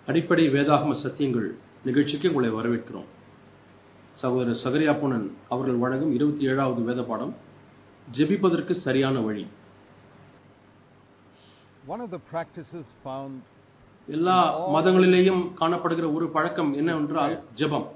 அடிப்படை வேதாகம சத்தியங்கள் நிகழ்ச்சிக்கு உங்களை வரவேற்கிறோம் சகோதரர் சகரியாப்புனன் அவர்கள் வழங்கும் இருபத்தி ஏழாவது வேத பாடம் ஜெபிப்பதற்கு சரியான வழி One of the practices found எல்லா மதங்களிலேயும் காணப்படுகிற ஒரு பழக்கம் என்னவென்றால் ஜெபம்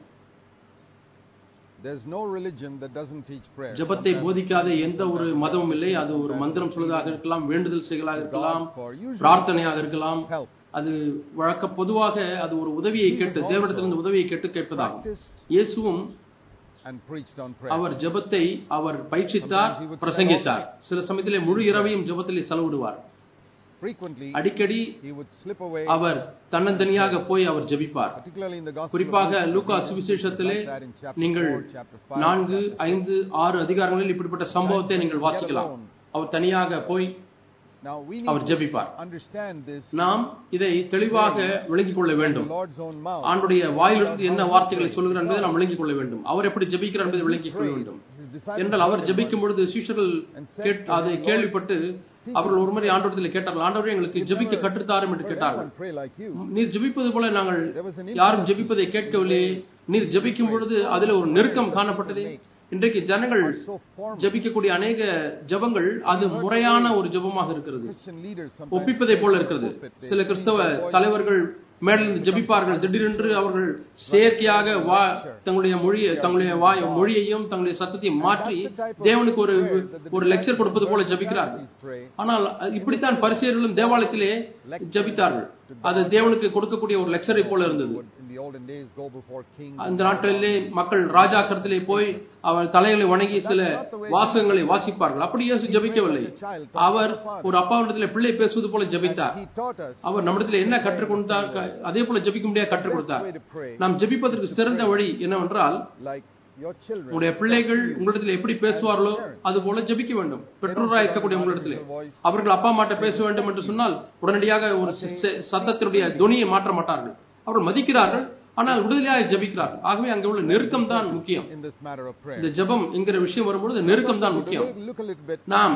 there's no religion that doesn't teach prayer. ஜெபத்தை Sometimes போதிக்காத எந்த ஒரு மதமும் இல்லை அது ஒரு மந்திரம் சொல்வதாக இருக்கலாம் வேண்டுதல் செய்களாக இருக்கலாம் God for usually பிரார்த்தனையாக இருக்கலாம் help. அது வழக்க பொதுவாக அது ஒரு உதவியை கேட்டு தேவனிடத்திலிருந்து உதவியை கேட்டு கேட்பதாகும் Practiced இயேசுவும் and preached on prayer. அவர் ஜெபத்தை அவர் பயிற்சித்தார் பிரசங்கித்தார் சில சமயத்திலே முழு இரவையும் ஜெபத்திலே செலவிடுவார் Frequently, அடிக்கடி he would slip away, அவர் தன்னந்தனியாக போய் அவர் ஜெபிப்பார் particularly in the Gospel of குறிப்பாக Luke, Luca we சுவிசேஷத்திலே find that in chapter நீங்கள் 4, chapter 5, நான்கு chapter 6. ஐந்து ஆறு அதிகாரங்களில் இப்படிப்பட்ட சம்பவத்தை நீங்கள் வாசிக்கலாம் அவர் தனியாக போய் Now we our need to ஜெபிப்பார் understand this நாம் இதை தெளிவாக விளங்கிக் கொள்ள from the வேண்டும் Lord's own mouth. ஆண்டுடைய வாயிலிருந்து என்ன வார்த்தைகளை சொல்கிறார் என்பதை நாம் விளங்கிக் கொள்ள வேண்டும் அவர் எப்படி ஜெபிக்கிறார் என்பதை விளங்கிக் கொள்ள வேண்டும் His disciples என்றால் அவர் ஜெபிக்கும் பொழுது சீஷர்கள் கேட்- அதை கேள்விப்பட்டு அவர்கள் ஒரு முறை ஆண்டவரத்தில் கேட்டார்கள் ஆண்டவரே எங்களுக்கு ஜெபிக்க கற்றுத்தாரும் என்று "Will கேட்டார்கள் anyone pray like you?" நீர் ஜெபிப்பது போல நாங்கள் There was an யாரும் ஜெபிப்பதை கேட்கவில்லை நீர் ஜெபிக்கும் பொழுது அதில் ஒரு நெருக்கம் காணப்பட்டது இன்றைக்கு ஜனங்கள் so formal. ஜெபிக்கக்கூடிய அநேக ஜெபங்கள் அது முறையான ஒரு ஜெபமாக இருக்கிறது Christian leaders sometimes ஒப்பிப்பதை போல இருக்கிறது சில கிறிஸ்தவ தலைவர்கள் மேலிருந்து ஜெபிப்பார்கள் திடீரென்று அவர்கள் செயற்கையாக வா தங்களுடைய மொழியை தங்களுடைய வாய் மொழியையும் தங்களுடைய சத்தத்தையும் மாற்றி தேவனுக்கு ஒரு ஒரு லெக்சர் கொடுப்பது போல ஜெபிக்கிறார்கள் Pharisees pray. ஆனால் இப்படித்தான் பரிசெயர்களும் தேவாலயத்திலே ஜெபித்தார்கள் அது தேவனுக்கு கொடுக்கக்கூடிய ஒரு லெக்சரை போல இருந்தது Would in the olden days go before kings. அந்த நாட்களிலே மக்கள் ராஜாக்கரத்திலே போய் அவர் தலைகளை வணங்கி சில வாசகங்களை வாசிப்பார்கள் அப்படி இயேசு ஜெபிக்கவில்லை அவர் ஒரு அப்பாவிடத்திலே பிள்ளை பேசுவது போல ஜெபித்தார் He taught us அவர் நம்மிடத்தில் என்ன கற்றுக் கொடுத்தார் அதே போல ஜெபிக்க முடியாது கற்றுக் the கொடுத்தார் way to pray நாம் ஜெபிப்பதற்கு சிறந்த வழி என்னவென்றால் like your children. உங்களுடைய பிள்ளைகள் உங்களிடத்தில் எப்படி பேசுவார்களோ அது போல ஜெபிக்க வேண்டும் பெற்றோராக இருக்கக்கூடிய உங்களிடத்திலே அவர்கள் அப்பா அம்மாட்ட பேச வேண்டும் என்று சொன்னால் உடனடியாக ஒரு ச- ச- சத்தத்தினுடைய துணியை மாற்ற மாட்டார்கள் அவர்கள் மதிக்கிறார்கள் ஆனால் உடனடியாக ஜெபிக்கிறார்கள் ஆகவே அங்கே உள்ள நெருக்கம் தான் முக்கியம் in this matter of prayer. இந்த ஜெபம் என்கிற விஷயம் வரும்பொழுது நெருக்கம் தான் முக்கியம் Look, look a little bit நாம்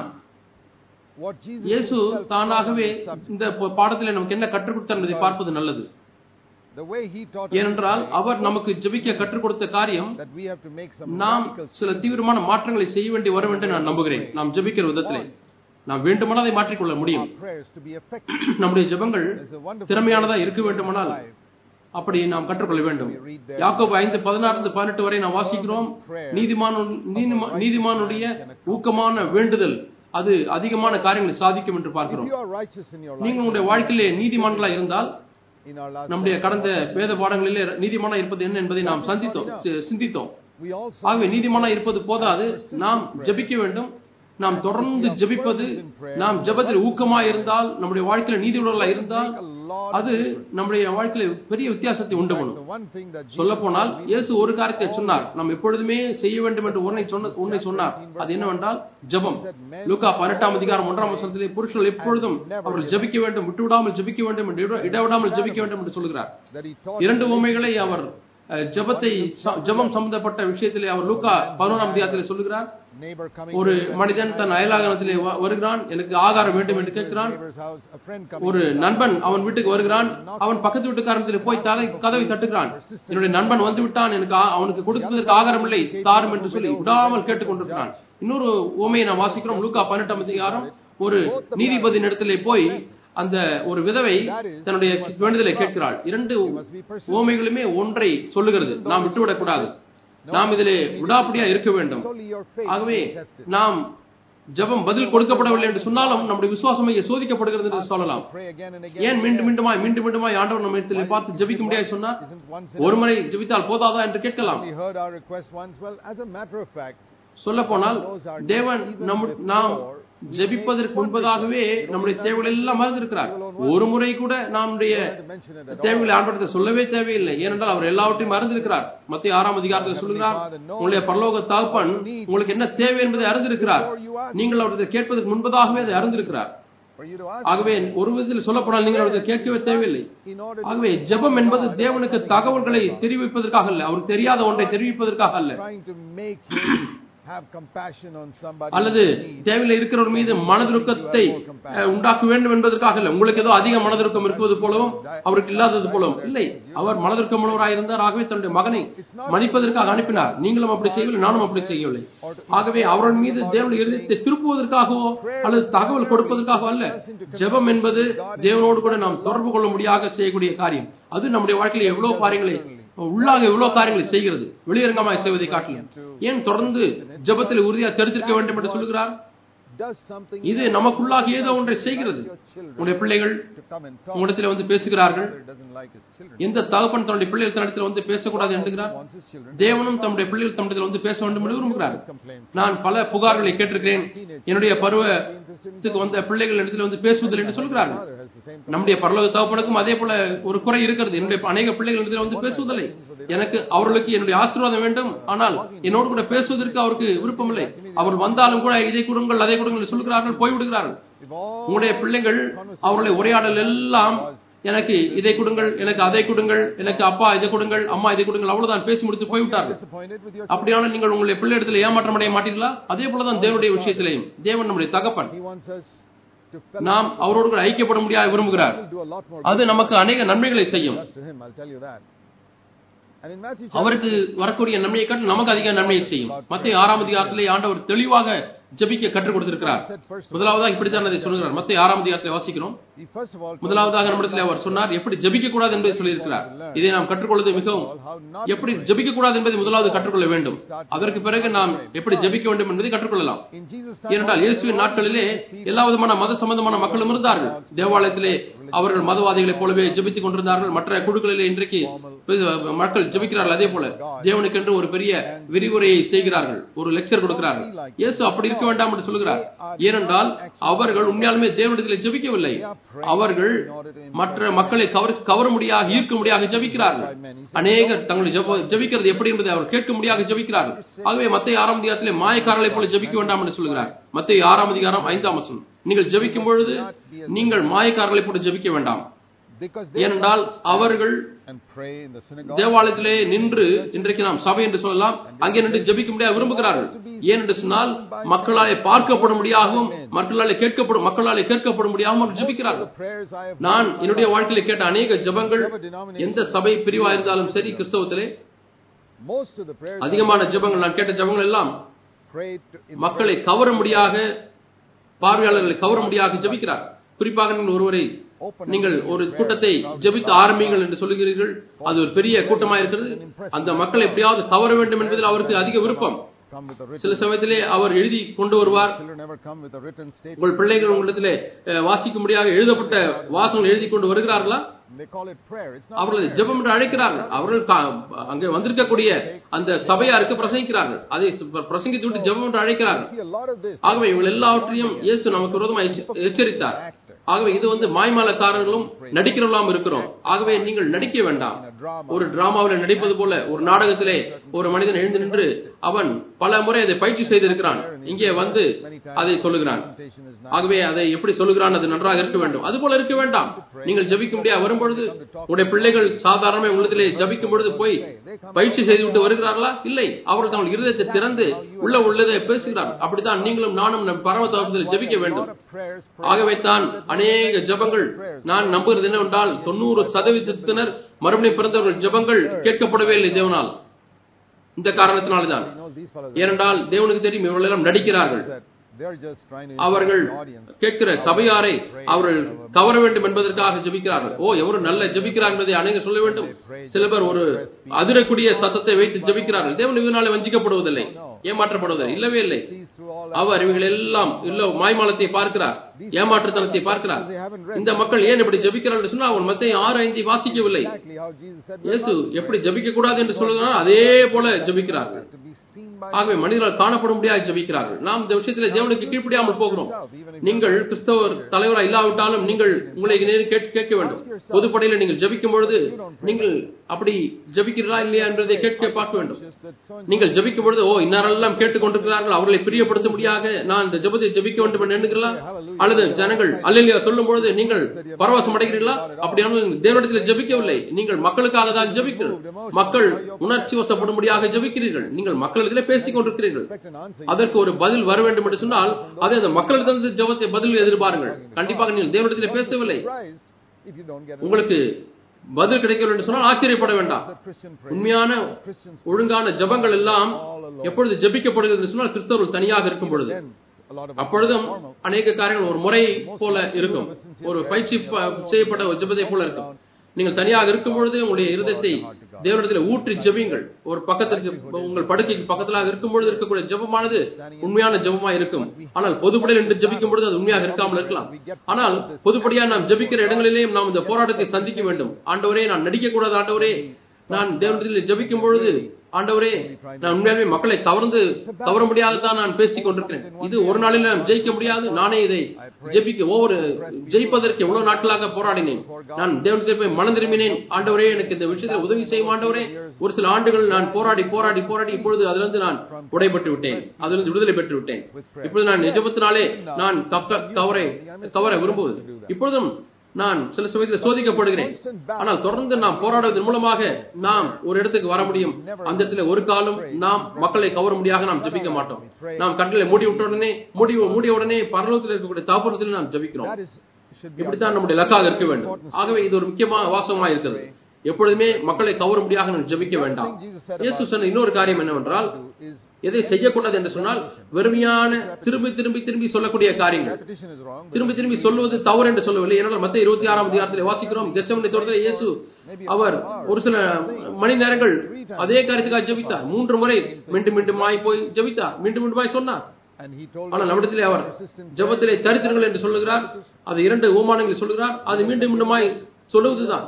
what Jesus இயேசு himself தானாகவே taught on this subject. இந்த ப- பாடத்திலே நமக்கு என்ன கற்றுக் கொடுத்தார் என்பதை பார்ப்பது நல்லது The way he taught us ஏனென்றால் அவர் நமக்கு ஜெபிக்க கற்றுக் கொடுத்த காரியம் that we have to make some நாம் radical சில தீவிரமான மாற்றங்களை செய்ய வேண்டி வரும் என்று நான் நம்புகிறேன் நாம் ஜெபிக்கிற விதத்திலே நாம் வேண்டுமானால் அதை மாற்றிக்கொள்ள முடியும் our prayers to be effective. நம்முடைய ஜெபங்கள் There's a wonderful திறமையானதா verse இருக்க in வேண்டுமானால் Romans 5. அப்படி நாம் கற்றுக்கொள்ள வேண்டும் யாக்கோபு ஐந்து பதினாறு பதினெட்டு வரை நாம் வாசிக்கிறோம் நீதிமான நீதிமானுடைய ஊக்கமான வேண்டுதல் அது அதிகமான காரியங்களை சாதிக்கும் என்று If பார்க்கிறோம் you are righteous in your life, நீங்கள் உங்களுடைய வாழ்க்கையிலே நீதிமான்களா இருந்தால் in our last நம்முடைய கடந்த வேத பாடங்களிலே நீதிமானா இருப்பது என்ன என்பதை நாம் சந்தித்தோம் சி- சிந்தித்தோம் we also ஆகவே நீதிமானா இருப்பது போதாது நாம் ஜெபிக்க வேண்டும் நாம் தொடர்ந்து ஜெபிப்பது நாம் ஜெபத்தில் ஊக்கமாக இருந்தால் நம்முடைய வாழ்க்கையில நீதி உள்ளவர்களா இருந்தால் a lot அது நம்முடைய வாழ்க்கையில பெரிய வித்தியாசத்தை உண்டு பண்ணும் the one thing that சொல்ல போனால் இயேசு ஒரு காரியத்தை சொன்னார் நாம் எப்பொழுதுமே செய்ய வேண்டும் என்று ஒன்றை சொன்ன ஒன்றை சொன்னார் அது என்னவென்றால் ஜெபம் லூக்கா பதினெட்டாம் அதிகாரம் ஒன்றாம் வசனத்திலே புருஷர்கள் எப்பொழுதும் அவர்கள் ஜெபிக்க வேண்டும் விட்டுவிடாமல் ஜெபிக்க வேண்டும் என்று இட- இடவிடாமல் ஜெபிக்க வேண்டும் என்று சொல்கிறார் that he taught இரண்டு உண்மைகளை அவர் அஹ், ஜெபத்தை ச- ஜெபம் சம்பந்தப்பட்ட விஷயத்திலே அவர் லூக்கா பதினோராம் அதிகாரத்திலே சொல்லுகிறார் neighbor coming ஒரு to மனிதன் தன் அயலாகனத்திலே வ- வருகிறான் எனக்கு ஆகாரம் வேண்டும் என்று கேட்கிறான் neighbor's house, a friend coming ஒரு நண்பன் அவன் வீட்டுக்கு வருகிறான் அவன் பக்கத்து வீட்டுக்காரத்தில் போய் தலை கதவை தட்டுகிறான் என்னுடைய நண்பன் வந்து விட்டான் எனக்கு ஆ- அவனுக்கு கொடுப்பதற்கு ஆகாரம் இல்லை தாரும் என்று சொல்லி விடாமல் கேட்டுக்கொண்டிருக்கிறான் இன்னொரு உமையை நாம் வாசிக்கிறோம் லூக்கா பதினெட்டாம் அதிகாரம் ஒரு நீதிபதி இடத்திலே போய் அந்த ஒரு விதவை தன்னுடைய வேண்டுதலை கேட்கிறாள் இரண்டு உவமைகளுமே ஒன்றை சொல்லுகிறது நாம் விட்டுவிடக் கூடாது நாம் இதிலே விடாப்பிடியா இருக்க வேண்டும் It's only your faith ஆகவே being tested. நாம் ஜெபம் பதில் கொடுக்கப்படவில்லை என்று சொன்னாலும் நம்முடைய விசுவாசம் இங்கே சோதிக்கப்படுகிறது என்று சொல்லலாம் Pray again and again. ஏன் மீண்டும் மீண்டுமாய் மீண்டும் மீண்டுமாய் ஆண்டவர் நம்ம இடத்திலே பார்த்து ஜெபிக்க முடியாது சொன்னார் Isn't once ஒரு முறை ஜெபித்தால் போதாதா என்று கேட்கலாம் He heard our request once. Well, as a matter of fact, சொல்ல போனால் தேவன் நம் நாம் ஜெபிப்பதற்கு முன்பதாகவே நம்முடைய தேவைகள் எல்லாம் மறந்திருக்கிறார் ஒரு முறை கூட நம்முடைய to mention it at தேவைகளை ஆண்டவரத்தை சொல்லவே தேவையில்லை ஏனென்றால் அவர் எல்லாவற்றையும் மறந்திருக்கிறார் மத்திய ஆறாம் அதிகாரத்தில் சொல்கிறார் உங்களுடைய பரலோக தகப்பன் உங்களுக்கு என்ன தேவை என்பதை அறிந்திருக்கிறார் நீங்கள் அவரத்தை கேட்பதற்கு முன்பதாகவே அதை அறிந்திருக்கிறார் for you to ask ஆகவே ஒரு விதத்தில் சொல்லப்போனால் நீங்கள் அவரத்தை கேட்கவே தேவையில்லை in order ஆகவே ஜெபம் என்பது தேவனுக்கு தகவல்களை தெரிவிப்பதற்காக அல்ல அவருக்கு தெரியாத ஒன்றை தெரிவிப்பதற்காக அல்ல trying to make him have compassion on somebody. அல்லது who needs. தேவையில்லை இருக்கிறவர் மீது மனதுருக்கத்தை அஹ், உண்டாக்க வேண்டும் என்பதற்காக இல்லை உங்களுக்கு ஏதோ அதிக மனதுருக்கம் இருப்பது போலவும் அவருக்கு இல்லாதது போலவும் இல்லை அவர் மனதுருக்கம் உள்ளவராக இருந்தார் ஆகவே தன்னுடைய மகனை மன்னிப்பதற்காக அனுப்பினார் நீங்களும் அப்படி செய்யவில்லை நானும் அப்படி செய்யவில்லை ஆகவே அவர்கள் மீது தேவனுடைய இருதயத்தை திருப்புவதற்காகவோ அல்லது தகவல் கொடுப்பதற்காகவோ அல்ல ஜெபம் என்பது தேவனோடு கூட நாம் தொடர்பு கொள்ள முடியாக செய்யக்கூடிய காரியம் அது நம்முடைய வாழ்க்கையில் எவ்வளவு காரியங்களை உள்ளாக எவ்வளவு காரியங்களை செய்கிறது வெளியரங்கமாய் செய்வதை காட்டிலும் ஏன் தொடர்ந்து ஜெபத்தில் உறுதியாக தெரிந்திருக்க வேண்டும் என்று சொல்கிறார் Does something இது நமக்குள்ளாக ஏதோ ஒன்றை செய்கிறது your children உங்களுடைய பிள்ளைகள் to come and talk. உங்களிடத்தில் வந்து பேசுகிறார்கள் Father doesn't like his children. எந்த தகப்பன் தன்னுடைய பிள்ளைகள் தன்னிடத்தில் வந்து பேசக்கூடாது என்கிறார் Wants his children. தேவனும் தம்முடைய பிள்ளைகள் தம்மிடத்தில் வந்து பேச வேண்டும் என்று விரும்புகிறார் Complaints. நான் பல புகார்களை கேட்டிருக்கிறேன் என்னுடைய பருவத்துக்கு வந்த பிள்ளைகள் இடத்தில் வந்து பேசுவதில்லை என்று சொல்கிறார்கள் Father has the same. நம்முடைய பரலோக தகப்பனுக்கும் அதே போல ஒரு குறை இருக்கிறது என்னுடைய அநேக பிள்ளைகள் இடத்தில் வந்து பேசுவதில்லை எனக்கு அவர்களுக்கு என்னுடைய ஆசீர்வாதம் வேண்டும் ஆனால் என்னோடு கூட பேசுவதற்கு அவருக்கு விருப்பமில்லை அவர்கள் வந்தாலும் கூட இதை கொடுங்கள் அதை கொடுங்கள் என்று சொல்கிறார்கள் போய்விடுகிறார்கள் If all உங்களுடைய பிள்ளைகள் அவர்களுடைய உரையாடல் எல்லாம் எனக்கு இதை கொடுங்கள் எனக்கு அதை கொடுங்கள் எனக்கு அப்பா இதை கொடுங்கள் அம்மா இதை கொடுங்கள் அவ்வளவுதான் பேசி முடித்து போய்விட்டார்கள் disappointed with your அப்படியானால் நீங்கள் உங்களுடைய பிள்ளை இடத்துல ஏமாற்றம் அடைய மாட்டீர்களா அதே போலதான் தேவனுடைய விஷயத்திலேயும் தேவன் நம்முடைய தகப்பன் He wants us to நாம் அவரோடு கூட ஐக்கியப்பட முடியாது விரும்புகிறார் He'll do a lot more அது நமக்கு அநேக நன்மைகளை செய்யும் good to him, I'll tell you that. And in Matthew அவருக்கு வரக்கூடிய நன்மையை காட்டு நமக்கு அதிக நன்மையை செய்யும் மத்திய ஆறாம் அதிகாரத்திலே ஆண்டவர் தெளிவாக ஜெபிக்க கற்றுக் கொடுத்திருக்கிறார் said first, முதலாவதாக இப்படித்தான் அதை சொல்கிறார் மத்திய ஆறாம் அதிகாரத்திலே வாசிக்கிறோம் he first of all told முதலாவதாக நம்மிடத்தில் அவர் சொன்னார் எப்படி ஜெபிக்க கூடாது என்பதை சொல்லியிருக்கிறார் இதை நாம் கற்றுக்கொள்வது மிகவும் all how not எப்படி ஜெபிக்க கூடாது என்பதை முதலாவது கற்றுக்கொள்ள வேண்டும் அதற்கு பிறகு நாம் எப்படி ஜெபிக்க வேண்டும் என்பதை கற்றுக்கொள்ளலாம் in Jesus' time. ஏனென்றால் இயேசுவின் நாட்களிலே எல்லா விதமான மத சம்பந்தமான மக்களும் இருந்தார்கள் தேவாலயத்திலே அவர்கள் மதவாதிகளைப் போலவே ஜெபித்துக் கொண்டிருந்தார்கள் மற்ற குழுக்களிலே இன்றைக்கு மக்கள் ஜெபிக்கிறார்கள் அதே போல தேவனுக்கென்று ஒரு பெரிய விரிவுரையை செய்கிறார்கள் ஒரு லெக்சர் கொடுக்கிறார்கள் இயேசு அப்படி இருக்க வேண்டாம் என்று சொல்கிறார் ஏனென்றால் அவர்கள் உண்மையாலுமே தேவனிடத்தில் ஜெபிக்கவில்லை அவர்கள் மற்ற மக்களை கவர் கவர முடியாக ஈர்க்க முடியாக ஜெபிக்கிறார்கள் அநேகர் தங்களை ஜெப ஜெபிக்கிறது எப்படி என்பதை அவர் கேட்க முடியாக ஜெபிக்கிறார்கள் ஆகவே மத்திய ஆறாம் அதிகாரத்திலே மாயக்காரர்களை போல ஜெபிக்க வேண்டாம் என்று சொல்கிறார் மத்திய ஆறாம் அதிகாரம் ஐந்தாம் வசனம் நீங்கள் ஜெபிக்கும் பொழுது நீங்கள் மாயக்காரர்களை போல ஜெபிக்க வேண்டாம் Because they ஏனென்றால் அவர்கள் and pray in the synagogue. தேவாலயத்திலே நின்று இன்றைக்கு நாம் சபை என்று சொல்லலாம் அங்கே நின்று ஜெபிக்க முடியாது விரும்புகிறார்கள் ஏனென்று சொன்னால் மக்களாலே பார்க்கப்படும்படியாகவும் மக்களாலே கேட்கப்படும் மக்களாலே கேட்கப்படும்படியாகவும் அவர்கள் ஜெபிக்கிறார்கள் The prayers I have நான் என்னுடைய வாழ்க்கையில கேட்ட அநேக ஜெபங்கள் எந்த சபை பிரிவா இருந்தாலும் சரி கிறிஸ்தவத்திலே most of the prayers அதிகமான ஜெபங்கள் நான் கேட்ட ஜெபங்கள் எல்லாம் prayed to, in மக்களை கவர முடியாக பார்வையாளர்களை கவர முடியாக ஜெபிக்கிறார் குறிப்பாக நீங்கள் ஒருவரை நீங்கள் ஒரு கூட்டத்தை ஜெபித்து ஆரம்பிங்கள் என்று சொல்லுகிறீர்கள் அது ஒரு பெரிய கூட்டமா இருக்கிறது அந்த மக்களை எப்படியாவது கவர வேண்டும் என்பதில் அவருக்கு அதிக விருப்பம் come with a written சில சமயத்திலே அவர் எழுதி கொண்டு வருவார் children never come with a written statement. உங்கள் பிள்ளைகள் உங்களிடத்திலே அஹ், வாசிக்கும்படியாக எழுதப்பட்ட வாசகங்கள் எழுதி கொண்டு வருகிறார்களா They call it prayer. It's not அவர்களை ஜெபம் என்று அழைக்கிறார்கள் அவர்கள் கா- அங்கே வந்திருக்கக்கூடிய அந்த சபையாருக்கு பிரசங்கிக்கிறார்கள் அதை ச- பிரசங்கித்து விட்டு ஜெபம் என்று அழைக்கிறார்கள் see a lot of this. ஆகவே இவங்கள் எல்லாவற்றையும் இயேசு நமக்கு விரோதமாக எச்ச- எச்சரித்தார் ஆகவே இது வந்து மாய்மாலக்காரர்களும் நடிக்கிறவர்களாம் இருக்கிறோம் ஆகவே நீங்கள் நடிக்க வேண்டாம் In a drama, ஒரு டிராமாவில் நடிப்பது போல ஒரு நாடகத்திலே ஒரு மனிதன் எழுந்து நின்று அவன் பல முறை அதை பயிற்சி செய்திருக்கிறான் இங்கே வந்து அதை சொல்லுகிறான் presentation is not. ஆகவே அதை எப்படி சொல்லுகிறான் அது நன்றாக இருக்க வேண்டும் அது போல இருக்க வேண்டாம் நீங்கள் ஜபிக்க முடியாது வரும்பொழுது உடைய பிள்ளைகள் சாதாரண உள்ளத்திலே ஜபிக்கும் பொழுது போய் பயிற்சி செய்துவிட்டு வருகிறார்களா இல்லை அவர்கள் தங்கள் இருதயத்தை திறந்து உள்ள உள்ளதை பேசுகிறார்கள் அப்படித்தான் நீங்களும் நானும் நம் பரம தகவத்தில் ஜபிக்க வேண்டும் A lot of prayers ஆகவே தான் அநேக ஜபங்கள் நான் நம்புகிறது என்னவென்றால் தொண்ணூறு சதவீதத்தினர் மறுபடியும் பிறந்தவர்கள் ஜபங்கள் கேட்கப்படவே இல்லை தேவனால் இந்த காரணத்தினால்தான் you know these fellows ஏனென்றால் தேவனுக்கு தெரியும் இவர்கள் எல்லாம் நடிக்கிறார்கள் that they're just trying to அவர்கள் influence an audience. கேட்கிற சபையாரை அவர்கள் கவர வேண்டும் என்பதற்காக ஜெபிக்கிறார்கள் ஓ எவரு நல்ல ஜெபிக்கிறார் என்பதை அநேக சொல்ல வேண்டும் சில பேர் ஒரு அதிரக்கூடிய சத்தத்தை வைத்து ஜெபிக்கிறார்கள் தேவன் இவனாலே வஞ்சிக்கப்படுவதில்லை ஏமாற்றப்படுவதில்லை இல்லவே இல்லை Sees through all அவர் இவர்கள் எல்லாம் இல்ல மாய்மாலத்தை பார்க்கிறார் ஏமாற்றுத்தனத்தை பார்க்கிறார் இந்த மக்கள் ஏன் இப்படி ஜெபிக்கிறார்கள் என்று சொன்னால் அவன் மத்திய ஆறு ஐந்தை வாசிக்கவில்லை exactly how Jesus said இயேசு எப்படி ஜெபிக்க கூடாது என்று சொல்லுகிறார் அதே போல ஜெபிக்கிறார்கள் to be seen by ஆகவே மனிதர்கள் காணப்படும் முடியாது ஜெபிக்கிறார்கள் நாம் இந்த விஷயத்தில் தேவனுக்கு கீழ்ப்படியாமல் போகிறோம் himself, even if நீங்கள் கிறிஸ்தவர் தலைவரா இல்லாவிட்டாலும் நீங்கள் உங்களை நேரில் கேட்க கேட்க வேண்டும் பொதுப்படையில நீங்கள் ஜெபிக்கும் பொழுது நீங்கள் அப்படி ஜெபிக்கிறீர்களா இல்லையா என்பதை கேட்க பார்க்க வேண்டும் Just that so and நீங்கள் ஜெபிக்கும் பொழுது ஓ இன்னாரெல்லாம் கேட்டுக்கொண்டிருக்கிறார்கள் அவர்களை பிரியப்படுத்தும்படியாக நான் இந்த ஜெபத்தை ஜெபிக்க வேண்டும் என்று எண்ணுகிறீர்களா அல்லது ஜனங்கள் அல்லையா சொல்லும் பொழுது நீங்கள் பரவசம் அடைகிறீர்களா அப்படியானால் நீங்கள் தேவனிடத்தில் ஜெபிக்கவில்லை நீங்கள் மக்களுக்காக தான் ஜெபிக்கிறீர்கள் மக்கள் உணர்ச்சி வசப்படும்படியாக ஜெபிக்கிறீர்கள் நீங்கள் மக்களிடத்திலே பேசிக் கொண்டிருக்கிறீர்கள் expect an answer. அதற்கு ஒரு பதில் வர வேண்டும் என்று சொன்னால் அதை அந்த மக்களிடத்திலிருந்து ஜெபத்தை பதில் எதிர்பாருங்கள் கண்டிப்பாக நீங்கள் தேவனிடத்திலே பேசவில்லை Surprised if you don't get an உங்களுக்கு பதில் கிடைக்கவில்லை என்று சொன்னால் ஆச்சரியப்பட வேண்டாம் answer. Christian prayer. உண்மையான Christians ஒழுங்கான ஜெபங்கள் எல்லாம் எப்பொழுது ஜெபிக்கப்படுகிறது என்று சொன்னால் கிறிஸ்தவர்கள் தனியாக இருக்கும் பொழுது then a lot of அப்பொழுதும் அநேக காரியங்கள் ஒரு முறை போல இருக்கும் ஒரு பயிற்சி ப- செய்யப்பட்ட ஒரு ஜெபத்தை போல இருக்கும் நீங்கள் தனியாக இருக்கும் பொழுது உங்களுடைய இருதயத்தை தேவனிடத்தில் ஊற்றி ஜெபியுங்கள் ஒரு பக்கத்திற்கு உங்கள் படுக்கைக்கு பக்கத்திலாக இருக்கும் பொழுது இருக்கக்கூடிய ஜெபமானது உண்மையான ஜெபமா இருக்கும் ஆனால் பொதுப்படையில் என்று ஜெபிக்கும் பொழுது அது உண்மையாக இருக்காமல் இருக்கலாம் ஆனால் பொதுப்படியா நாம் ஜெபிக்கிற இடங்களிலேயும் நாம் இந்த போராட்டத்தை சந்திக்க வேண்டும் ஆண்டவரே நான் நடிக்க கூடாது ஆண்டவரே நான் தேவனிடத்தில் ஜெபிக்கும் பொழுது ஆண்டவரே நான் உண்மையாலுமே மக்களை கவர்ந்து கவர முடியாததான் நான் பேசிக் கொண்டிருக்கிறேன் இது ஒரு நாளில் நான் ஜெயிக்க முடியாது நானே இதை ஜெபிக்க ஒவ்வொரு ஜெயிப்பதற்கு எவ்வளவு நாட்களாக போராடினேன் நான் தேவனத்தில் போய் மனம் திரும்பினேன் ஆண்டவரே எனக்கு இந்த விஷயத்தில் உதவி செய்யும் ஆண்டவரே ஒரு சில ஆண்டுகள் நான் போராடி போராடி போராடி இப்பொழுது அதிலிருந்து நான் உடைபட்டு விட்டேன் அதிலிருந்து விடுதலை பெற்று விட்டேன் இப்பொழுது நான் நிஜபத்தினாலே நான் தக்க கவரை கவர விரும்புவது இப்பொழுதும் நான் சில சமயத்தில் சோதிக்கப்படுகிறேன் ஆனால் தொடர்ந்து நாம் போராடுவதன் மூலமாக நாம் ஒரு இடத்துக்கு வர முடியும் அந்த இடத்துல ஒரு காலம் நாம் மக்களை கவர முடியாக நாம் ஜெபிக்க மாட்டோம் நாம் கண்களை மூடி விட்ட உடனே மூடி மூடிய உடனே பரலோகத்தில் இருக்கக்கூடிய தாபுரத்தில் நாம் ஜெபிக்கிறோம் That is should be இப்படித்தான் நம்முடைய இலக்காக இருக்க வேண்டும் ஆகவே இது ஒரு முக்கியமான வாசகமாக இருக்கிறது எப்பொழுதுமே மக்களை கவர முடியாக நாம் ஜெபிக்க வேண்டாம் இயேசு சொன்ன இன்னொரு காரியம் என்னவென்றால் is எதை செய்யக்கூடாது என்று சொன்னால் வெறுமையான திரும்பி திரும்பி திரும்பி சொல்லக்கூடிய காரியங்கள் repetition is wrong. but திரும்பி திரும்பி சொல்வது தவறு என்று சொல்லவில்லை ஏனால் மத்த இருபத்தி ஆறாம் அதிகாரத்தில் வாசிக்கிறோம் கெச்சமனை தோட்டத்தில் இயேசு அவர் ஒரு சில மணி நேரங்கள் அதே காரியத்துக்காக ஜெபித்தார் மூன்று முறை மீண்டும் மீண்டுமாய் போய் ஜெபித்தார் மீண்டும் மீண்டுமாய் சொன்னார் And he told ஆனால் நம்மிடத்திலே அவர் ஜெபத்திலே தரித்திரங்கள் என்று சொல்லுகிறார் அது இரண்டு ஓமானங்களை சொல்லுகிறார் அது மீண்டும் மீண்டுமாய் சொல்லுவதுதான்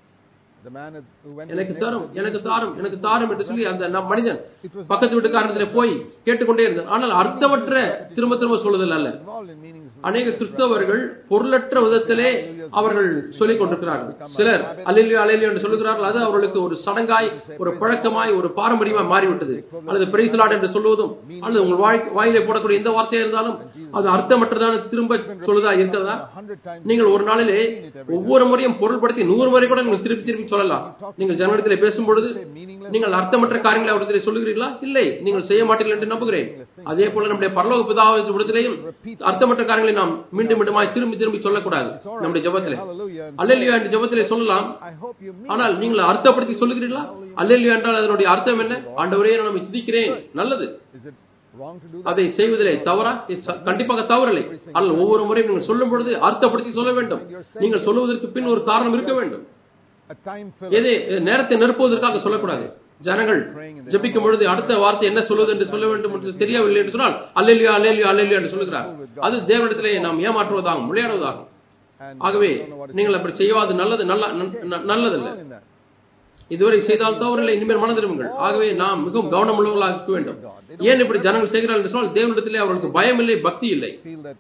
the man who went to எனக்கு his தாரும் neighbor, எனக்கு தாரும் எனக்கு தாரும் என்று சொல்லி அந்த நம் மனிதன் பக்கத்து வீட்டுக்காரத்திலே போய் கேட்டுக்கொண்டே இருந்தார் ஆனால் அர்த்தமற்ற திரும்ப திரும்ப சொல்லுதல் அல்ல involved in meanings அநேக கிறிஸ்தவர்கள் பொருளற்ற விதத்திலே அவர்கள் சொல்லிக் கொண்டிருக்கிறார்கள் சிலர் அலிலியோ அலிலியோ என்று சொல்லுகிறார்கள் அது அவர்களுக்கு ஒரு சடங்காய் ஒரு பழக்கமாய் ஒரு பாரம்பரியமாய் மாறிவிட்டது அல்லது பிரைஸ்லாட் என்று சொல்லுவதும் அல்லது உங்கள் வாய் வாயிலே போடக்கூடிய எந்த வார்த்தையா இருந்தாலும் அது அர்த்தமற்றதான திரும்ப சொல்லுதா இருக்கிறதா a hundred times நீங்கள் ஒரு நாளிலே ஒவ்வொரு முறையும் பொருள்படுத்தி நூறு முறை கூட நீங்கள் திருப்பி திருப்பி சொல்லலாம் நீங்கள் ஜனங்களிடத்திலே பேசும் பொழுது நீங்கள் அர்த்தமற்ற காரியங்களை அவரிடத்திலே சொல்லுகிறீர்களா இல்லை நீங்கள் செய்ய மாட்டீர்கள் என்று நம்புகிறேன் அதே போல நம்முடைய பரலோக பிதாவின் விடத்திலேயும் அர்த்தமற்ற காரியங்களை நாம் மீண்டும் மீண்டுமாய் திரும்பி திரும்பி சொல்லக்கூடாது நம்முடைய ஜெபத்திலே hallelujah and அல்லேலியா என்று ஜெபத்திலே சொல்லலாம் I hope you mean ஆனால் நீங்கள் அர்த்தப்படுத்தி சொல்லுகிறீர்களா அல்லேலியா என்றால் அதனுடைய அர்த்தம் என்ன ஆண்டவரே நான் நம்மை சிதிக்கிறேன் நல்லது is it wrong to do that அதை செய்வதிலே தவறா இது ச- கண்டிப்பாக தவறில்லை ஆனால் ஒவ்வொரு முறையும் நீங்கள் சொல்லும் பொழுது அர்த்தப்படுத்தி சொல்ல வேண்டும் நீங்கள் சொல்லுவதற்கு பின் ஒரு காரணம் இருக்க வேண்டும் a time filler எது நேரத்தை நிரப்புவதற்காக சொல்லக்கூடாது ஜனங்கள் ஜெபிக்கும் பொழுது அடுத்த வார்த்தை என்ன சொல்வது என்று சொல்ல வேண்டும் என்று தெரியவில்லை என்று சொன்னால் அல்லேலியா அல்லேலியா அல்லேலியா என்று சொல்லுகிறார் அது தேவனிடத்திலே நாம் ஏமாற்றுவதாகும் விளையாடுவதாகும் and ஆகவே நீங்கள் அப்படி செய்யாது நல்லது நல்ல ந- நல்லதல்ல wrong in that இதுவரை செய்தால் தவறில்லை இனிமேல் மனதிரும்புங்கள் ஆகவே நாம் மிகவும் கவனம் உள்ளவர்களாக இருக்க வேண்டும் ஏன் இப்படி ஜனங்கள் செய்கிறார்கள் என்று சொன்னால் தேவனிடத்திலே அவர்களுக்கு பயம் இல்லை பக்தி இல்லை feel that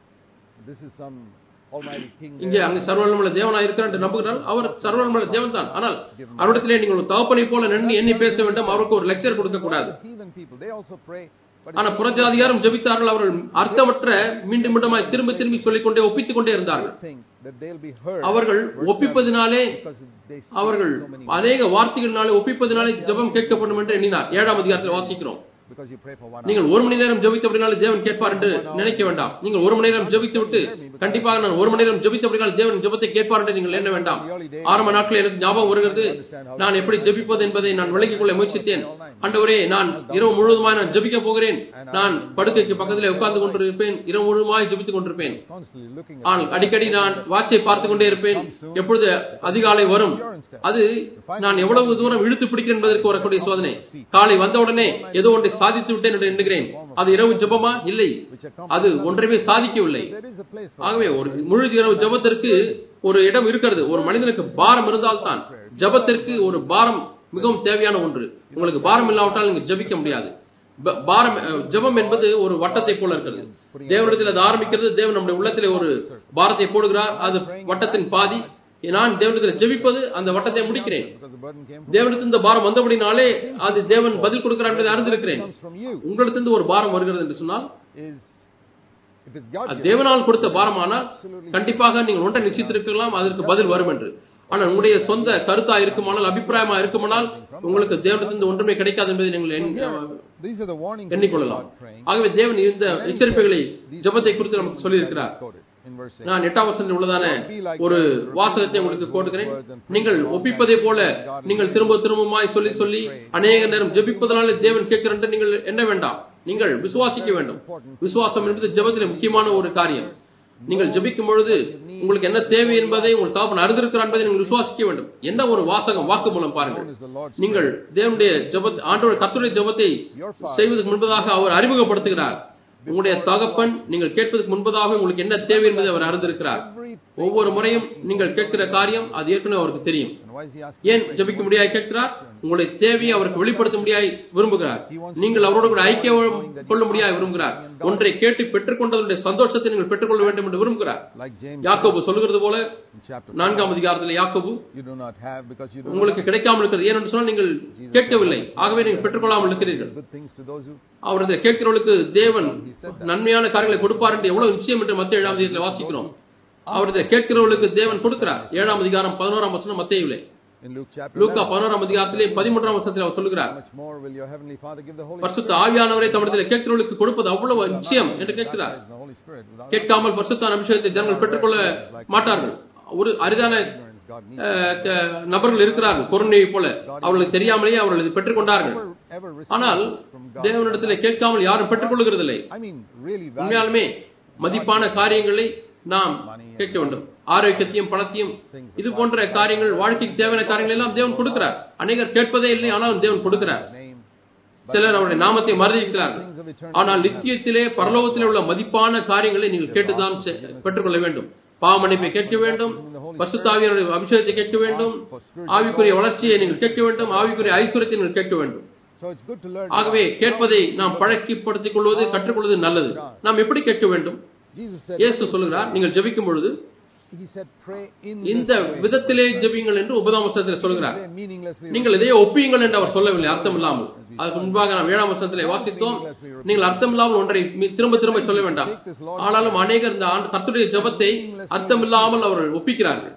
this is some almighty king இங்கே அங்கு சர்வநலமுள்ள தேவனாய் இருக்கிறார் என்று நம்புகிறார் அவர் சர்வநலமுள்ள தேவன் தான் ஆனால் அவரிடத்திலே நீங்கள் ஒரு தகப்பனை போல நின்று எண்ணி பேச வேண்டும் அவருக்கு ஒரு லெக்சர் கொடுக்க கூடாது the heathen people they also pray but ஆனா புறஜாதியாரும் ஜெபித்தார்கள் அவர்கள் அர்த்தமற்ற மீண்டும் மீண்டுமாய் திரும்ப திரும்பி சொல்லிக்கொண்டே ஒப்பித்துக் கொண்டே இருந்தார்கள் they think that they'll be heard அவர்கள் ஒப்பிப்பதினாலே because they see அவர்கள் so many அநேக வார்த்தைகளினாலே ஒப்பிப்பதினாலே ஜெபம் கேட்கப்படும் என்று எண்ணினார் ஏழாம் அதிகாரத்தில் வாசிக்கிறோம் because you pray for one நீங்கள் ஒரு மணி நேரம் ஜெபித்தபடினாலே தேவன் கேட்பார் என்று நினைக்க வேண்டாம் நீங்கள் ஒரு மணி நேரம் ஜெபித்து விட்டு கண்டிப்பாக நான் ஒரு மணி நேரம் ஜெபித்தபடினால் தேவன் ஜெபத்தை கேட்பார் என்று நீங்கள் எண்ண வேண்டாம் ஆரம்ப நாட்களில் எனக்கு ஞாபகம் வருகிறது நான் எப்படி ஜெபிப்பது என்பதை நான் விளங்கிக் கொள்ள முயற்சித்தேன் ஆண்டவரே நான் இரவு முழுவதுமாய் நான் ஜெபிக்க போகிறேன் நான் படுக்கைக்கு பக்கத்திலே உட்கார்ந்து கொண்டிருப்பேன் இரவு முழுவதுமாய் ஜெபித்துக் கொண்டிருப்பேன் constantly looking at ஆனால் அடிக்கடி நான் வாட்சை பார்த்து கொண்டே இருப்பேன் எப்பொழுது அதிகாலை வரும் அது நான் எவ்வளவு தூரம் இழுத்து பிடிக்கிறேன் என்பதற்கு வரக்கூடிய சோதனை காலை வந்தவுடனே ஏதோ ஒன்றை சாதித்து விட்டேன் என்று எண்ணுகிறேன் அது இரவு ஜெபமா இல்லை which are அது ஒன்றையுமே சாதிக்கவில்லை there is a place for ஆகவே ஒரு முழு இரவு ஜெபத்திற்கு ஒரு இடம் இருக்கிறது ஒரு மனிதனுக்கு பாரம் இருந்தால்தான் ஜெபத்திற்கு ஒரு பாரம் மிகவும் தேவையான ஒன்று உங்களுக்கு பாரம் இல்லாவிட்டால் நீங்க ஜெபிக்க முடியாது ப- பாரம் அஹ், ஜெபம் என்பது ஒரு வட்டத்தை போல இருக்கிறது தேவனிடத்தில் அது ஆரம்பிக்கிறது தேவன் நம்முடைய உள்ளத்திலே ஒரு பாரத்தை போடுகிறார் அது வட்டத்தின் பாதி நான் தேவனிடத்தில் ஜெபிப்பது அந்த வட்டத்தை முடிக்கிறேன் Because the burden came தேவனிடத்தில் இந்த பாரம் வந்தபடினாலே அது தேவன் பதில் கொடுக்கிறார் என்பதை அறிந்திருக்கிறேன் comes from you. உங்களிடத்திலிருந்து ஒரு பாரம் வருகிறது என்று சொன்னால் Is if it's God அது தேவனால் கொடுத்த பாரமானால் கண்டிப்பாக நீங்கள் ஒன்றை நிச்சயித்திருக்கலாம் அதற்கு பதில் வரும் என்று ஆனால் உங்களுடைய சொந்த கருத்தா இருக்குமானால் அபிப்பிராயமா இருக்குமானால் உங்களுக்கு தேவனிடத்திலிருந்து ஒன்றுமே கிடைக்காது என்பதை நீங்கள் எண்ண- these are the warnings of எண்ணிக்கொள்ளலாம் God praying. ஆகவே தேவன் இந்த எச்சரிப்புகளை ஜெபத்தை குறித்து நமக்கு சொல்லியிருக்கிறார் Quoted in verse 8. நான் எட்டாம் வசனத்தில் உள்ளதான ஒரு வாசகத்தை உங்களுக்கு கோட்டுகிறேன் நீங்கள் ஒப்பிப்பதை போல நீங்கள் திரும்ப திரும்பமாய் சொல்லி சொல்லி அநேக நேரம் ஜெபிப்பதனாலே தேவன் கேட்கிறார் என்று நீங்கள் எண்ண வேண்டாம் நீங்கள் விசுவாசிக்க வேண்டும் விசுவாசம் என்பது ஜெபத்திலே முக்கியமான ஒரு காரியம் நீங்கள் ஜெபிக்கும் பொழுது உங்களுக்கு என்ன தேவை என்பதை உங்கள் தகப்பன் அறிந்திருக்கிறார் என்பதை நீங்கள் விசுவாசிக்க வேண்டும் என்ன ஒரு வாசகம் வாக்கு மூலம் பாருங்கள் Known as the Lord's நீங்கள் தேவனுடைய ஜெபத் ஆண்டவர் கர்த்தருடைய ஜெபத்தை செய்வதற்கு முன்பதாக அவர் அறிமுகப்படுத்துகிறார் உங்களுடைய தகப்பன் நீங்கள் கேட்பதற்கு முன்பதாக உங்களுக்கு என்ன தேவை என்பதை அவர் அறிந்திருக்கிறார் everything. ஒவ்வொரு முறையும் நீங்கள் கேட்கிற காரியம் அது ஏற்கனவே அவருக்கு தெரியும் And why is he asking? ஏன் ஜெபிக்க முடியாய் கேட்கிறார் உங்களுடைய தேவையை அவருக்கு வெளிப்படுத்த முடியாய் விரும்புகிறார் நீங்கள் அவரோடு கூட ஐக்கியம் கொள்ள முடியாய் விரும்புகிறார் ஒன்றை கேட்டு பெற்றுக்கொண்டதனுடைய சந்தோஷத்தை நீங்கள் பெற்றுக்கொள்ள வேண்டும் என்று விரும்புகிறார் Like James யாக்கோபு சொல்கிறது போல in chapter நான்காம் அதிகாரத்தில் யாக்கோபு you do not have because you do not உங்களுக்கு கிடைக்காமல் இருக்கிறது ஏனென்று சொன்னால் நீங்கள் கேட்கவில்லை ஆகவே நீங்கள் பெற்றுக்கொள்ளாமல் இருக்கிறீர்கள் good things to those who அவர் இதை கேட்கிறவர்களுக்கு தேவன் நன்மையான காரியங்களை கொடுப்பார் என்று எவ்வளவு நிச்சயம் என்று மத்திய ஏழாம் அதிகாரத்தில் வாசிக்கிறோம் அவர் இதை கேட்கிறவர்களுக்கு தேவன் கொடுக்கிறார் ஏழாம் அதிகாரம் பதினோராம் வசனம் மத்தியிலே in Luke chapter லூக்கா 11, பதினோராம் அதிகாரத்திலே பதிமூன்றாம் வசனத்தில் அவர் சொல்லுகிறார் how much more will your heavenly Father give the Holy பரிசுத்த ஆவியானவரை தம்மிடத்தில் கேட்கிறவர்களுக்கு கொடுப்பது அவ்வளவு நிச்சயம் என்று கேட்கிறார் Spirit in the Holy Spirit without கேட்காமல் பரிசுத்தான அபிஷேகத்தை ஜனங்கள் பெற்றுக்கொள்ள மாட்டார்கள் ஒரு அரிதான ignorance God needs அஹ், க- நபர்கள் இருக்கிறார்கள் கொரோனையை போல அவர்களுக்கு தெரியாமலேயே அவர்கள் இதை பெற்றுக்கொண்டார்கள் ever, ever ஆனால் receive from God. தேவனிடத்தில் கேட்காமல் யாரும் பெற்றுக்கொள்கிறதில்லை I mean really valuable உண்மையாலுமே மதிப்பான காரியங்களை நாம் கேட்க வேண்டும் ஆரோக்கியத்தையும் பணத்தையும் இது போன்ற காரியங்கள் வாழ்க்கைக்கு தேவையான காரியங்கள் எல்லாம் தேவன் கொடுக்கிறார் அநேகர் கேட்பதே இல்லை ஆனாலும் தேவன் கொடுக்கிறார் name சிலர் அவருடைய நாமத்தை மறந்திருக்கிறார்கள் things of eternity. ஆனால் நித்தியத்திலே பரலோகத்திலே உள்ள மதிப்பான காரியங்களை நீங்கள் கேட்டுதான் செ- பெற்றுக்கொள்ள வேண்டும் பாவமன்னிப்பை கேட்க வேண்டும் பசுத்தாவியருடைய அபிஷேகத்தை கேட்க வேண்டும் ஆவிக்குரிய வளர்ச்சியை நீங்கள் கேட்க வேண்டும் ஆவிக்குரிய ஐஸ்வர்யத்தை நீங்கள் கேட்க வேண்டும் So it's good to learn. ஆகவே கேட்பதை நாம் பழக்கிப்படுத்திக் கொள்வது கற்றுக்கொள்வது நல்லது நாம் எப்படி கேட்க வேண்டும் Jesus said, இயேசு சொல்லுகிறார் நீங்கள் ஜெபிக்கும் பொழுது he said, pray in இந்த this way. விதத்திலே ஜெபியுங்கள் என்று உபதாம் வசனத்தில் சொல்கிறார் Say meaninglessly. நீங்கள் இதையே ஒப்பியுங்கள் என்று அவர் சொல்லவில்லை அர்த்தம் இல்லாமல் அதுக்கு முன்பாக நாம் ஏழாம் வசனத்திலே வாசித்தோம் நீங்கள் அர்த்தம் இல்லாமல் ஒன்றை மீ- திரும்ப திரும்ப சொல்ல வேண்டாம் ஆனாலும் அநேகர் இந்த ஆண்டு கர்த்தருடைய ஜெபத்தை அர்த்தம் இல்லாமல் அவர்கள் ஒப்பிக்கிறார்கள்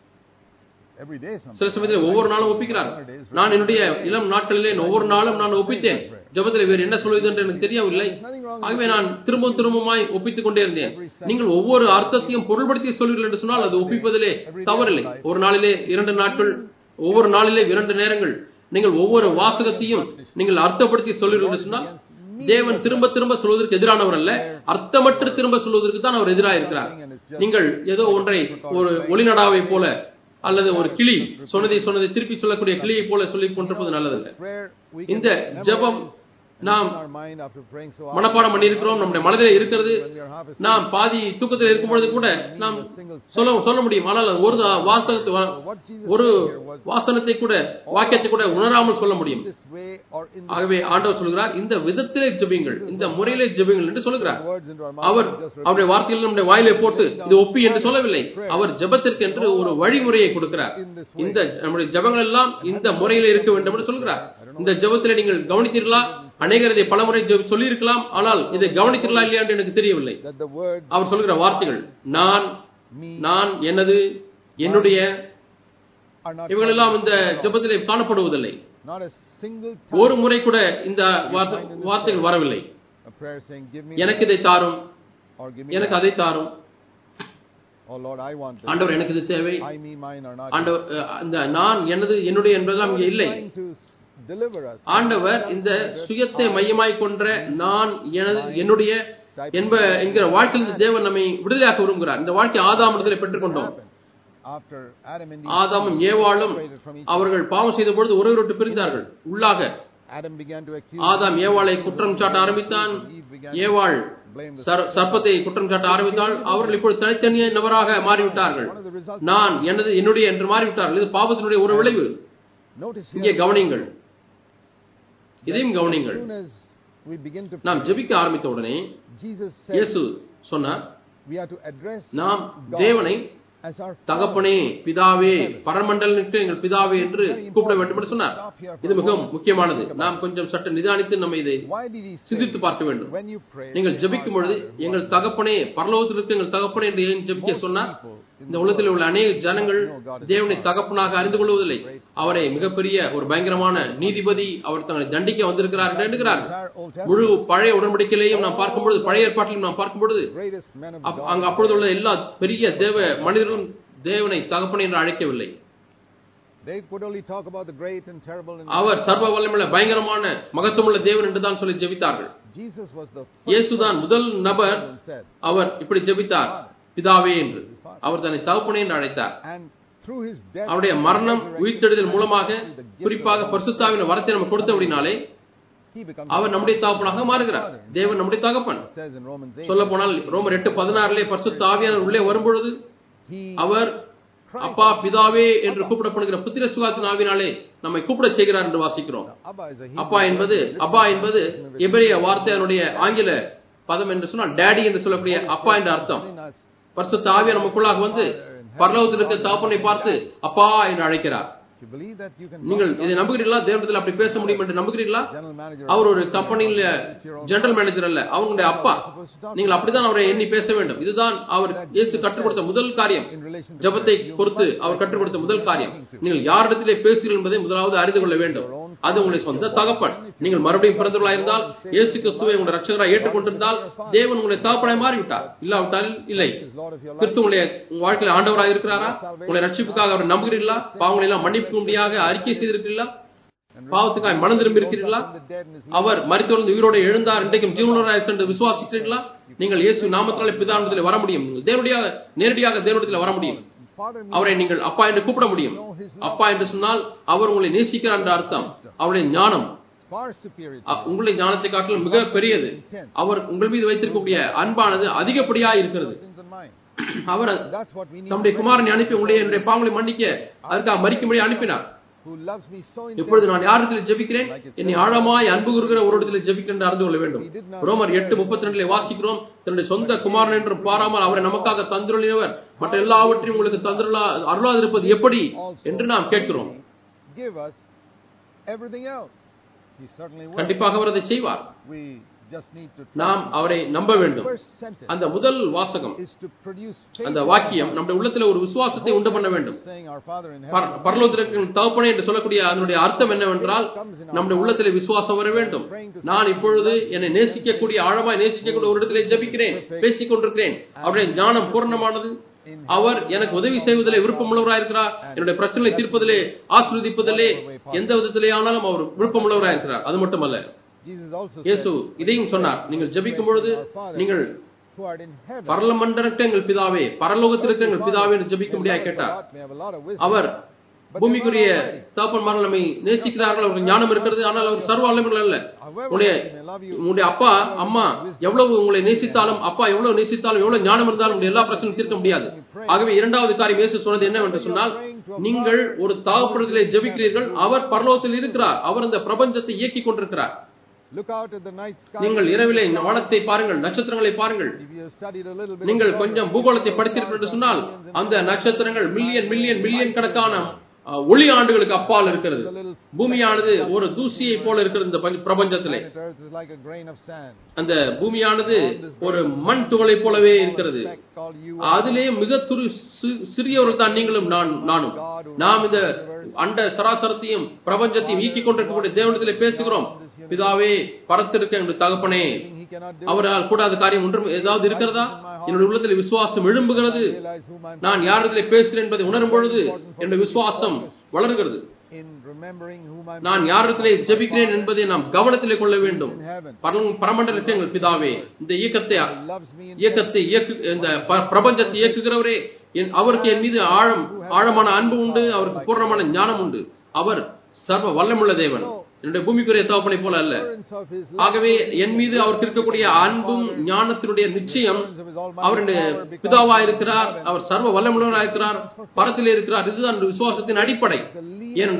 Every day something. சில சமயத்தில் ஒவ்வொரு நாளும் ஒப்பிக்கிறார்கள் நான் என்னுடைய இளம் நாட்களிலே ஒவ்வொரு நாளும் நான் ஒப்பித்தேன் ஜெபத்தில் வேறு என்ன சொல்வது என்று எனக்கு தெரியவில்லை ஆகவே நான் திரும்பவும் திரும்பமாய் ஒப்பித்துக் கொண்டே இருந்தேன் நீங்கள் ஒவ்வொரு அர்த்தத்தையும் பொருள்படுத்தி சொல்வீர்கள் என்று சொன்னால் அது ஒப்பிப்பதிலே தவறில்லை ஒரு நாளிலே இரண்டு நாட்கள் ஒவ்வொரு நாளிலே இரண்டு நேரங்கள் நீங்கள் ஒவ்வொரு வாசகத்தையும் நீங்கள் அர்த்தப்படுத்தி சொல்வீர்கள் என்று சொன்னால் தேவன் திரும்ப திரும்ப சொல்வதற்கு எதிரானவர் அல்ல அர்த்தமற்று திரும்ப சொல்வதற்கு தான் அவர் எதிராக இருக்கிறார் நீங்கள் ஏதோ ஒன்றை ஒரு ஒளிநடாவை போல அல்லது ஒரு கிளி சொன்னதை சொன்னதை திருப்பி சொல்லக்கூடிய கிளியை போல சொல்லிக் கொண்டிருப்பது நல்லதல்ல Prayer we இந்த can ஜெபம் நாம் in our mind after praying so often. மனப்பாடம் பண்ணியிருக்கிறோம் நம்முடைய மனதில் இருக்கிறது When we are half asleep, நாம் பாதி தூக்கத்தில் இருக்கும் பொழுது கூட நாம் சொல்ல சொல்ல முடியும் ஆனால் அது ஒரு வாசகத்தை வா- what Jesus ஒரு said here was வாசனத்தை கூட வாக்கியத்தை கூட உணராமல் சொல்ல முடியும் this way or in the ஆகவே ஆண்டவர் சொல்கிறார் இந்த விதத்திலே ஜெபிங்கள் இந்த முறையிலே ஜெபிங்கள் என்று சொல்கிறார் words into our mouth. Our just அவருடைய வார்த்தைகள் நம்முடைய வாயிலே போட்டு இது ஒப்பி என்று சொல்லவில்லை அவர் ஜெபத்திற்கு என்று ஒரு வழிமுறையை கொடுக்கிறார் இந்த நம்முடைய ஜெபங்கள் எல்லாம் இந்த முறையில இருக்க வேண்டும் என்று சொல்கிறார் இந்த ஜெபத்திலே நீங்கள் கவனித்தீர்களா அநேகர் இதை பலமுறை ஜெப- சொல்லியிருக்கலாம் ஆனால் இதை கவனித்தீர்களா இல்லையா என்று எனக்கு தெரியவில்லை that the words அவர் சொல்கிற வார்த்தைகள் நான் me நான் எனது என்னுடைய are not இவைகளெல்லாம் இந்த ஜெபத்திலே காணப்படுவதில்லை not a single time ஒரு முறை கூட இந்த வார்த்தை- வார்த்தைகள் வரவில்லை a prayer saying give me எனக்கு இதை தாரும் or give me எனக்கு அதை தாரும் oh Lord I want this ஆண்டவர் எனக்கு இது தேவை I me mine are not ஆண்டவர் அஹ், இந்த நான் எனது என்னுடைய என்பதெல்லாம் இங்கே இல்லை trying to s- deliver us ஆண்டவர் இந்த சுயத்தை மையமாய் கொன்ற நான் எனது என்னுடைய என்ப என்கிற வாழ்க்கையில் தேவன் நம்மை விடுதலையாக்க விரும்புகிறார் இந்த வாழ்க்கை ஆதாம் இடத்திலே பெற்றுக்கொண்டோம் after Adam and ஆதாமும் ஏவாளும் separated from each அவர்கள் பாவம் செய்த பொழுது ஒருவர் விட்டு பிரிந்தார்கள் உள்ளாக Adam began to accuse ஆதாம் ஏவாளை குற்றம் சாட்ட ஆரம்பித்தான் ஏவாள் blame the சர்- சர்ப்பத்தை குற்றம் சாட்ட ஆரம்பித்தால் அவர்கள் இப்பொழுது தனித்தனியே நபராக மாறிவிட்டார்கள் one of the results நான் எனது என்னுடைய என்று மாறிவிட்டார்கள் இது பாவத்தினுடைய ஒரு விளைவு notice இங்கே here கவனியுங்கள் இதையும் as கவனியுங்கள் soon as we begin to நாம் pray, ஜெபிக்க ஆரம்பித்த உடனே Jesus said இயேசு சொன்னார் we are to address நாம் God தேவனை as our Father. தகப்பனே பிதாவே பரமண்டலனுக்கு எங்கள் பிதாவே என்று கூப்பிட வேண்டும் என்று சொன்னார் இது மிகவும் முக்கியமானது நாம் கொஞ்சம் சற்று நிதானித்து நம்ம இதை Why did he say சிந்தித்து பார்க்க வேண்டும் when you pray நீங்கள் say, ஜெபிக்கும் "Our பொழுது Father, எங்கள் தகப்பனே பரலோகத்தில் இருக்க எங்கள் தகப்பனே என்று ஏன் ஜெபிக்க சொன்னார் இந்த உலகத்தில் உள்ள அநேக ஜனங்கள் தேவனை தகப்பனாக அறிந்து கொள்வதில்லை அவரை மிகப்பெரிய ஒரு பயங்கரமான நீதிபதி அவர் தங்களை தண்டிக்க வந்திருக்கிறார் என்று எண்ணுகிறார்கள் entire Old Testament, முழு பழைய உடன்படிக்கையிலையும் நாம் பார்க்கும் பொழுது பழைய ஏற்பாட்டிலும் நாம் பார்க்கும் பொழுது greatest men of up- God, அங்கு அப்பொழுது உள்ள எல்லா பெரிய தேவ மனிதர்களும் தேவனை தகப்பனை என்று அழைக்கவில்லை they could only talk about the great and terrible. And அவர் சர்வ வல்லமுள்ள பயங்கரமான மகத்துவமுள்ள தேவன் என்று தான் சொல்லி ஜெபித்தார்கள் Jesus was the இயேசுதான் முதல் நபர் one said, அவர் இப்படி ஜெபித்தார் பிதாவே என்று அவர் தன்னை தகப்பனே என்று அழைத்தார் and through his death, அவருடைய மரணம் உயிர்த்தெழுதல் மூலமாக குறிப்பாக பரிசுத்தாவின் வரத்தை நம்ம கொடுத்தபடினாலே he becomes. அவர் நம்முடைய தகப்பனாக மாறுகிறார் தேவன் நம்முடைய தகப்பன் It says in Romans 8, சொல்ல போனால் ரோமர் எட்டு பதினாறுலே பரிசுத்த ஆவியானவர் உள்ளே வரும்பொழுது he அவர் அப்பா பிதாவே என்று கூப்பிடப்படுகிற புத்திர சுகாத்தின் ஆவினாலே நம்மை கூப்பிடச் செய்கிறார் என்று வாசிக்கிறோம் Abba is a அப்பா என்பது அப்பா என்பது எபிரேய வார்த்தை அதனுடைய ஆங்கில பதம் என்று சொன்னால் டேடி என்று சொல்லக்கூடிய அப்பா என்ற அர்த்தம் in us. பரிசுத்த ஆவியா நமக்குள்ளாக வந்து பரலோகத்தில் இருக்க தகப்பனை பார்த்து அப்பா என்று அழைக்கிறார் You believe that you can நீங்கள் இதை நம்புகிறீர்களா தேவனத்தில் அப்படி பேச முடியும் என்று நம்புகிறீர்களா general manager அவர் ஒரு கம்பெனியில ஜெனரல் மேனேஜர் அல்ல அவங்களுடைய அப்பா நீங்கள் அப்படித்தான் அவரை எண்ணி பேச வேண்டும் இதுதான் அவர் இயேசு கற்றுக் கொடுத்த முதல் காரியம் in relation to ஜெபத்தை பொறுத்து அவர் கற்றுக் கொடுத்த முதல் காரியம் நீங்கள் யாரிடத்திலே பேசுகிறீர்கள் என்பதை முதலாவது அறிந்து கொள்ள வேண்டும் அது உங்களுடைய சொந்த தகப்பன் நீங்கள் மறுபடியும் பிறந்தவர்களாக இருந்தால் இயேசு கிறிஸ்துவை உங்களுடைய ரட்சகராக ஏற்றுக்கொண்டிருந்தால் தேவன் உங்களை தகப்பனாய் மாறிவிட்டார் இல்லாவிட்டால் இல்லை is Lord of your life. கிறிஸ்து உங்களுடைய வாழ்க்கையில் ஆண்டவராக இருக்கிறாரா உங்களை ரட்சிப்புக்காக அவர் நம்புகிறீர்களா பாவங்களை எல்லாம் மன்னிப்பும்படியாக அறிக்கை செய்திருக்கிறீர்களா பாவத்துக்காக மனம் திரும்பி இருக்கிறீர்களா From the dead and his அவர் மரித்தொழுந்து உயிரோடு எழுந்தார் இன்றைக்கும் ஜீவனராக இருக்கின்ற விசுவாசிக்கிறீர்களா நீங்கள் இயேசு நாமத்தினாலே பிதானத்தில் வர முடியும் நீங்கள் தேவனுடையாக நேரடியாக தேவனிடத்தில் வர முடியும் Father means அவரை நீங்கள் அப்பா என்று கூப்பிட முடியும் அப்பா என்று சொன்னால் அவர் உங்களை நேசிக்கிறார் என்ற அர்த்தம் அவருடைய ஞானம் far superior to அ- உங்களுடைய ஞானத்தை காட்டிலும் மிக பெரியது அவர் உங்கள் மீது வைத்திருக்கக்கூடிய அன்பானது அதிகப்படியாக இருக்கிறது sins and mine. Our That's what we need. தம்முடைய குமாரனை அனுப்பி உங்களுடைய என்னுடைய பாவங்களை மன்னிக்க அதற்காக மறிக்கும்படி அனுப்பினார் Who loves me so இப்பொழுது நான் யாரிடத்தில் ஜெபிக்கிறேன் என்னை ஆழமாய் அன்பு கூறுகிற ஒரு இடத்துல ஜெபிக்கிறேன் என்று அறிந்து கொள்ள வேண்டும் ரோமர் எட்டு முப்பத்தி ரெண்டுல வாசிக்கிறோம் தன்னுடைய சொந்த குமாரன் என்று பாராமல் அவரை நமக்காக தந்துருளினவர் மற்ற எல்லாவற்றையும் உங்களுக்கு தந்துருளா அருளாதிருப்பது எப்படி என்று நாம் கேட்கிறோம் give us everything else. He certainly will. கண்டிப்பாக அவர் அதை செய்வார் We just need to நாம் அவரை நம்ப வேண்டும் First sentence அந்த முதல் வாசகம் is to produce faith. அந்த வாக்கியம் நம்முடைய உள்ளத்துல ஒரு விசுவாசத்தை உண்டு பண்ண வேண்டும் Saying our Father in பர- heaven. பரலோகத்திற்கு தகப்பனே என்று சொல்லக்கூடிய அதனுடைய அர்த்தம் என்னவென்றால் நம்முடைய உள்ளத்திலே விசுவாசம் வர வேண்டும் நான் இப்பொழுது என்னை நேசிக்கக்கூடிய ஆழமாய் நேசிக்கக்கூடிய ஒரு இடத்திலே ஜெபிக்கிறேன் பேசிக் கொண்டிருக்கிறேன் அவருடைய ஞானம் பூர்ணமானது அவர் எனக்கு உதவி செய்வதிலே விருப்பமுள்ளவராயிருக்கிறார் என்னுடைய பிரச்சனைகளை தீர்ப்பதிலே ஆசிர்வதிப்பதிலே எந்த விதத்திலே ஆனாலும் அவர் விருப்பமுள்ளவராயிருக்கிறார் அது மட்டுமல்ல Jesus also said, இயேசு இதையும் சொன்னார் நீங்கள் ஜெபிக்கும் பொழுது நீங்கள் who art in heaven. பரலமண்டலத்த எங்கள் பிதாவே பரலோகத்திற்கு எங்கள் பிதாவே என்று ஜெபிக்க முடியாது May கேட்டார் have a lot of wisdom. அவர் பூமிக்குரிய தகப்பன்மார்கள் நம்மை நேசிக்கிறார்கள் அவருக்கு ஞானம் இருக்கிறது ஆனால் அவர் சர்வ வல்லமைகள் அல்ல உங்களுடைய உங்களுடைய அப்பா அம்மா எவ்வளவு உங்களை நேசித்தாலும் அப்பா எவ்வளவு நேசித்தாலும் எவ்வளவு ஞானம் இருந்தாலும் உங்களுடைய எல்லா பிரச்சனையும் தீர்க்க முடியாது ஆகவே இரண்டாவது காரியம் இயேசு சொன்னது என்னவென்று சொன்னால் நீங்கள் ஒரு தாகப்படுதலை ஜெபிக்கிறீர்கள் அவர் பரலோகத்தில் இருக்கிறார் அவர் அந்த பிரபஞ்சத்தை இயக்கிக் கொண்டிருக்கிறார் Look out at the night sky. நீங்கள் இரவிலே வானத்தை பாருங்கள் நட்சத்திரங்களை பாருங்கள் If you have studied a little bit நீங்கள் of கொஞ்சம் geography, பூகோளத்தை படித்தீர்கள் என்று சொன்னால் அந்த நட்சத்திரங்கள் மில்லியன் மில்லியன் மில்லியன் கணக்கான அஹ், ஒளி ஆண்டுகளுக்கு அப்பால் இருக்கிறது a little பூமியானது ஒரு தூசியை போல இருக்கிறது இந்த பஞ்ச- பிரபஞ்சத்திலே planet Earth is like a grain of sand. அந்த பூமியானது ஒரு மண் துகளை போலவே இருக்கிறது Speck called you அதிலே மிக துரு சி- சிறியவர்கள் தான் நீங்களும் நான் நானும் நாம் இந்த அண்ட சராசரத்தையும் பிரபஞ்சத்தையும் ஈக்கிக் கொண்டிருக்கக்கூடிய தேவனத்திலே பேசுகிறோம் பிதாவே பரத்திருக்க எங்கள் தகப்பனே he cannot do. அவரால் கூடாத காரியம் ஒன்றும் ஏதாவது இருக்கிறதா என்னுடைய உள்ளத்தில் விசுவாசம் எழும்புகிறது Realize whom I'm நான் யாரிடத்திலே பேசுகிறேன் என்பதை உணரும் பொழுது என்னுடைய விசுவாசம் வளர்கிறது in remembering whom I'm நான் யாரிடத்திலே ஜெபிக்கிறேன் என்பதை நாம் கவனத்திலே கொள்ள வேண்டும் in heaven. பரம்- பரமண்டலத்தில் எங்கள் பிதாவே இந்த இயக்கத்தை Loves me in இயக்கத்தை இயக்கு இந்த ப- பிரபஞ்சத்தை இயக்குகிறவரே என் அவருக்கு என் மீது ஆழம் ஆழமான அன்பு உண்டு அவருக்கு பூர்ணமான ஞானம் உண்டு அவர் சர்வ வல்லமுள்ள தேவன் என்னுடைய பூமிக்குரிய தகப்பனை போல அல்ல assurance of his love, ஆகவே என் மீது அவருக்கு இருக்கக்கூடிய அன்பும் ஞானத்தினுடைய நிச்சயம் of his almighty அவருடைய power because பிதாவா இருக்கிறார் அவர் சர்வ வல்லமுள்ளவராக இருக்கிறார் பரத்திலே இருக்கிறார் இதுதான் அந்த விசுவாசத்தின் அடிப்படை ஏனென்றால்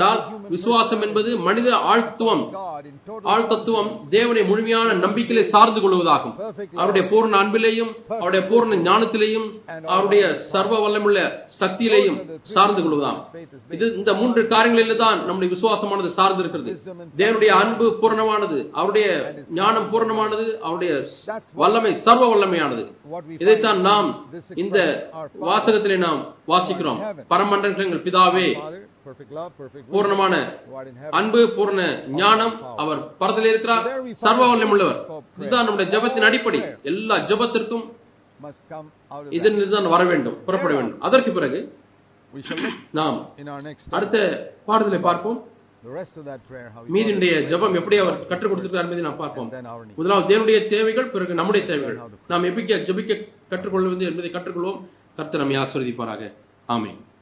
விசுவாசம் என்பது மனித ஆழ்த்துவம் God in total ஆழ்தத்துவம் தேவனை முழுமையான நம்பிக்கையிலே சார்ந்து கொள்வதாகும் அவருடைய பூர்ண அன்பிலேயும் அவருடைய பூர்ண ஞானத்திலேயும் அவருடைய சர்வ வல்லமுள்ள சக்தியிலேயும் சார்ந்து கொள்வதாம் இது இந்த மூன்று காரியங்களில் தான் நம்முடைய விசுவாசமானது சார்ந்து இருக்கிறது தேவனுடைய அன்பு பூர்ணமானது அவருடைய ஞானம் பூர்ணமானது அவருடைய வல்லமை சர்வ வல்லமையானது what we இதைத்தான் நாம் இந்த வாசகத்திலே நாம் வாசிக்கிறோம் பரமண்டலங்கள் பிதாவே Father, perfect love, perfect will, பூர்ணமான who art in heaven. அன்பு பூர்ண ஞானம் அவர் பரத்திலே இருக்கிறார் சர்வ வல்லமுள்ளவர் இதுதான் நம்முடைய ஜெபத்தின் அடிப்படை எல்லா ஜெபத்திற்கும் must come out of that. இதன் தான் வர வேண்டும் புறப்பட வேண்டும் அதற்கு பிறகு We shall look நாம் in our next அடுத்த பாடலை பார்ப்போம் the rest of that prayer, how we மீதினுடைய ஜெபம் எப்படி அவர் கற்றுக் கொடுத்திருக்கிறார் என்பதை நாம் பார்ப்போம் and then our needs. முதலாவது தேவனுடைய தேவைகள் பிறகு நம்முடைய தேவைகள் நாம் எப்படி ஜெபிக்க கற்றுக்கொள்வது என்பதை கற்றுக்கொள்வோம் கர்த்தர் நம்மை ஆசீர்வதிப்பாராக ஆமென்